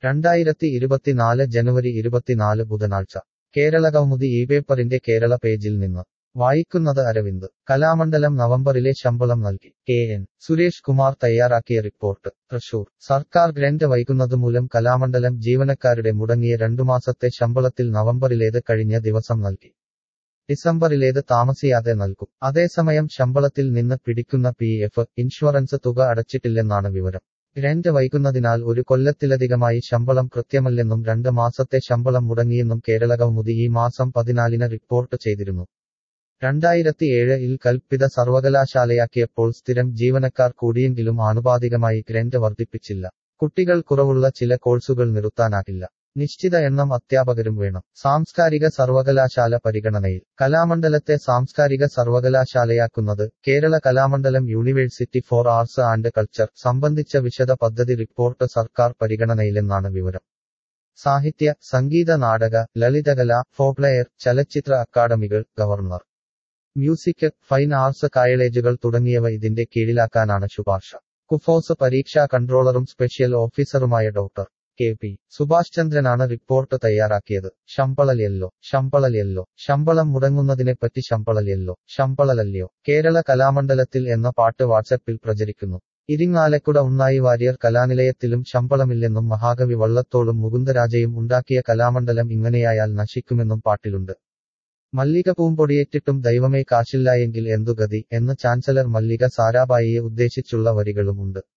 രണ്ടായിരത്തി ഇരുപത്തിനാല് ജനുവരി ഇരുപത്തിനാല് ബുധനാഴ്ച കേരള കൗമുദി ഈ പേപ്പറിന്റെ കേരള പേജിൽ നിന്ന് വായിക്കുന്നത് അരവിന്ദ് കലാമണ്ഡലം നവംബറിലെ ശമ്പളം നൽകി കെ എൻ സുരേഷ് കുമാർ തയ്യാറാക്കിയ റിപ്പോർട്ട് തൃശൂർ സർക്കാർ ഗ്രന്റ് വൈകുന്നതുമൂലം കലാമണ്ഡലം ജീവനക്കാരുടെ മുടങ്ങിയ രണ്ടു മാസത്തെ ശമ്പളത്തിൽ നവംബറിലേത് കഴിഞ്ഞ ദിവസം നൽകി ഡിസംബറിലേത് താമസിയാതെ നൽകും അതേസമയം ശമ്പളത്തിൽ നിന്ന് പിടിക്കുന്ന പി എഫ് ഇൻഷുറൻസ് തുക അടച്ചിട്ടില്ലെന്നാണ് വിവരം ഗ്രന്റ് വൈകുന്നതിനാൽ ഒരു കൊല്ലത്തിലധികമായി ശമ്പളം കൃത്യമല്ലെന്നും രണ്ട് മാസത്തെ ശമ്പളം മുടങ്ങിയെന്നും കേരള കൗമുദി ഈ മാസം പതിനാലിന് റിപ്പോർട്ട് ചെയ്തിരുന്നു രണ്ടായിരത്തി ഏഴിൽ കൽപ്പിത സർവകലാശാലയാക്കിയപ്പോൾ സ്ഥിരം ജീവനക്കാർ കൂടിയെങ്കിലും ആനുപാതികമായി ഗ്രന്റ് വർദ്ധിപ്പിച്ചില്ല കുട്ടികൾ കുറവുള്ള ചില കോഴ്സുകൾ നിർത്താനാകില്ല നിശ്ചിത എണ്ണം അധ്യാപകരും വേണം സാംസ്കാരിക സർവകലാശാല പരിഗണനയിൽ കലാമണ്ഡലത്തെ സാംസ്കാരിക സർവകലാശാലയാക്കുന്നത് Kerala Kalamandalam university for arts and culture സംബന്ധിച്ച വിശദ പദ്ധതി റിപ്പോർട്ട് സർക്കാർ പരിഗണനയിലെന്നാണ് വിവരം സാഹിത്യ സംഗീത നാടക ലളിതകല ഫോപ്ലെയർ ചലച്ചിത്ര അക്കാദമികൾ ഗവർണർ മ്യൂസിക് ഫൈൻ ആർട്സ് കായലേജുകൾ തുടങ്ങിയവ ഇതിന്റെ കീഴിലാക്കാനാണ് ശുപാർശ കുഫോസ് പരീക്ഷാ കൺട്രോളറും സ്പെഷ്യൽ ഓഫീസറുമായ ഡോക്ടർ കെ പി സുഭാഷ് ചന്ദ്രനാണ് റിപ്പോർട്ട് തയ്യാറാക്കിയത് ശമ്പളലെല്ലോ ശമ്പളലെല്ലോ ശമ്പളം മുടങ്ങുന്നതിനെപ്പറ്റി ശമ്പളലെല്ലോ ശമ്പളലല്ലയോ കേരള കലാമണ്ഡലത്തിൽ എന്ന പാട്ട് വാട്സപ്പിൽ പ്രചരിക്കുന്നു ഇരിങ്ങാലക്കുട ഉണ്ണായി വാര്യർ കലാനിലയത്തിലും ശമ്പളമില്ലെന്നും മഹാകവി വള്ളത്തോളും മുകുന്ദരാജയും ഉണ്ടാക്കിയ കലാമണ്ഡലം ഇങ്ങനെയായാൽ നശിക്കുമെന്നും പാട്ടിലുണ്ട് മല്ലിക പൂമ്പൊടിയേറ്റിട്ടും ദൈവമേ കാശില്ലായെങ്കിൽ എന്തു ഗതി എന്ന് ചാൻസലർ മല്ലിക സാരാഭായിയെ ഉദ്ദേശിച്ചുള്ള വരികളുമുണ്ട്